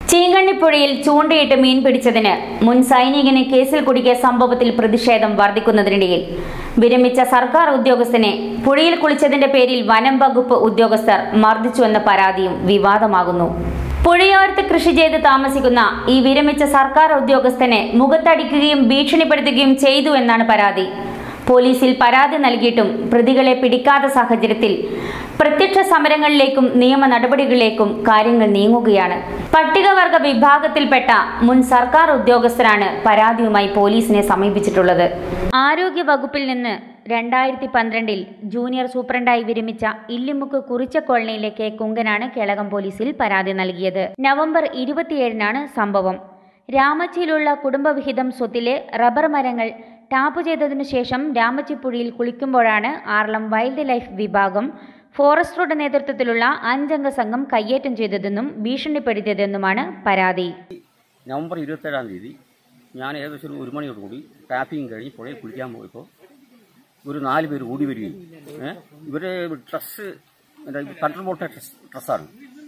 ചീങ്കണ്ണിപ്പുഴയിൽ ചൂണ്ടയിട്ട് മീൻ പിടിച്ചതിന് മുൻ സൈനികനെ കേസിൽ കുടുക്കിയ സംഭവത്തിൽ പ്രതിഷേധം വർദ്ധിക്കുന്നതിനിടയിൽ വിരമിച്ച സർക്കാർ ഉദ്യോഗസ്ഥനെ പുഴയിൽ കുളിച്ചതിന്റെ പേരിൽ വനം വകുപ്പ് ഉദ്യോഗസ്ഥർ മർദ്ദിച്ചുവെന്ന പരാതിയും വിവാദമാകുന്നു പുഴയോരത്ത് കൃഷി ചെയ്ത് താമസിക്കുന്ന ഈ വിരമിച്ച സർക്കാർ ഉദ്യോഗസ്ഥനെ മുഖത്തടിക്കുകയും ഭീഷണിപ്പെടുത്തുകയും ചെയ്തു എന്നാണ് പരാതി പോലീസിൽ പരാതി നൽകിയിട്ടും പ്രതികളെ പിടിക്കാത്ത സാഹചര്യത്തിൽ പ്രത്യക്ഷ സമരങ്ങളിലേക്കും നിയമ നടപടികളിലേക്കും കാര്യങ്ങൾ നീങ്ങുകയാണ് പട്ടികവർഗ വിഭാഗത്തിൽപ്പെട്ട മുൻ സർക്കാർ ഉദ്യോഗസ്ഥരാണ് പരാതിയുമായി പോലീസിനെ സമീപിച്ചിട്ടുള്ളത് ആരോഗ്യ വകുപ്പിൽ നിന്ന് രണ്ടായിരത്തി പന്ത്രണ്ടിൽ ജൂനിയർ സൂപ്രണ്ടായി വിരമിച്ച ഇല്ലിമുക്ക് കുറിച്ച കോളനിയിലെ കെ കുങ്കനാണ് കേളകം പോലീസിൽ പരാതി നൽകിയത് നവംബർ ഇരുപത്തിയേഴിനാണ് സംഭവം രാമച്ചിയിലുള്ള കുടുംബവിഹിതം സ്വത്തിലെ റബ്ബർ മരങ്ങൾ ടാപ്പ് ചെയ്തതിനു ശേഷം രാമച്ചിപ്പുഴയിൽ കുളിക്കുമ്പോഴാണ് ആർളം വൈൽഡ് ലൈഫ് വിഭാഗം ഫോറസ്റ്ററുടെ നേതൃത്വത്തിലുള്ള അഞ്ചംഗ സംഘം കയ്യേറ്റം ചെയ്തതെന്നും ഭീഷണിപ്പെടുത്തിയതെന്നുമാണ് പരാതി നവംബർ ഇരുപത്തേഴാം തീയതി ഞാൻ ഏകദേശം ഒരു ഒരു മണിയോട് കൂടി ടാപ്പിങ് കഴിഞ്ഞ് പുഴയിൽ കുളിക്കാൻ പോയപ്പോൾ ഒരു നാല് പേര് ഓടി വരികയും ഏഹ് ഇവര് ഡ്രസ്സ് കണ്ടർ ബോട്ട ഡ്രസ് ഡ്രസ്സാണ്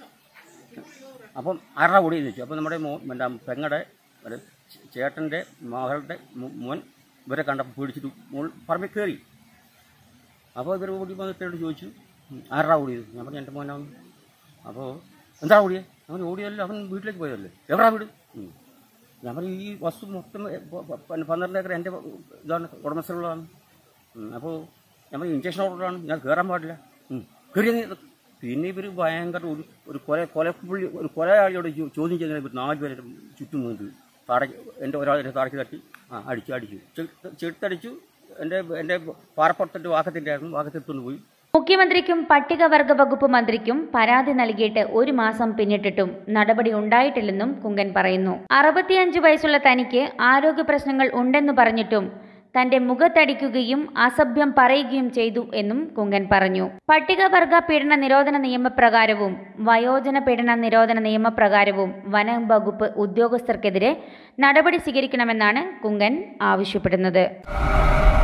അപ്പം ആരുടെ ഓടി എന്ന് വെച്ചു അപ്പോൾ നമ്മുടെ മോ എൻ്റെ പെങ്ങടെ ഒരു ചേട്ടൻ്റെ മകളുടെ മോ- മോൻ ഇവരെ കണ്ടപ്പോൾ പേടിച്ചിട്ട് മോൾ പറമ്പിൽ കയറി അപ്പോൾ ഇവർ ഓടി വന്നിട്ട് എന്നോട് ചോദിച്ചു "ഉം, ആരുടെ ഓടിയത് ഞാൻ പറഞ്ഞു എൻ്റെ മോനാണ് അപ്പോൾ എന്താ ഓടിയത് അവൻ ഓടിയതല്ല അവൻ വീട്ടിലേക്ക് പോയതല്ലേ എവിടാ വീട് ഉം. ഞാൻ പറഞ്ഞു ഈ വസ്തു മൊത്തം എ, പ- പ- പ- പന്ത്രണ്ട് ഏക്കർ എൻ്റെ ഇതാണ് ഉടമസ്ഥലുള്ളതാണ് ഉം, അപ്പോൾ ഞാൻ പറഞ്ഞു ഇഞ്ചക്ഷൻ ഓർഡറാണ് ഞാൻ കയറാൻ പാടില്ല ഉം. കയറിയ നീ പിന്നെ ഇവർ ഭയങ്കര ഒരു ഒരു കൊല കൊലപ്പുള്ളി ഒരു കൊലയാളിയോട് ചോ- ചോദ്യം ചെയ്യുന്ന ഇവർ നാല് പേരെ ചുറ്റും നിന്നിട്ട് താട എൻ്റെ ഒരാളെ താടക്കി തട്ടി ആ അടിച്ചു അടിച്ചു ചെ- ചെടുത്തടിച്ചു എൻ്റെ എൻ്റെ പാറപ്പുറത്തിൻ്റെ വാക്കത്തിൻ്റെ ആയിരുന്നു വാക്കത്തെടുത്തുകൊണ്ട് പോയി മുഖ്യമന്ത്രിക്കും പട്ടികവർഗ വകുപ്പ് മന്ത്രിക്കും പരാതി നൽകിയിട്ട് ഒരു മാസം പിന്നിട്ടിട്ടും നടപടി ഉണ്ടായിട്ടില്ലെന്നും കുങ്കൻ പറയുന്നു അറുപത്തിയഞ്ച് വയസ്സുള്ള തനിക്ക് ആരോഗ്യ പ്രശ്നങ്ങൾ ഉണ്ടെന്ന് പറഞ്ഞിട്ടും തന്റെ മുഖത്തടിക്കുകയും അസഭ്യം പറയുകയും ചെയ്തു എന്നും കുങ്കൻ പറഞ്ഞു പട്ടികവർഗ പീഡന നിരോധന നിയമപ്രകാരവും വയോജന പീഡന നിരോധന നിയമപ്രകാരവും വനം വകുപ്പ് ഉദ്യോഗസ്ഥർക്കെതിരെ നടപടി സ്വീകരിക്കണമെന്നാണ് കുങ്കൻ ആവശ്യപ്പെടുന്നത്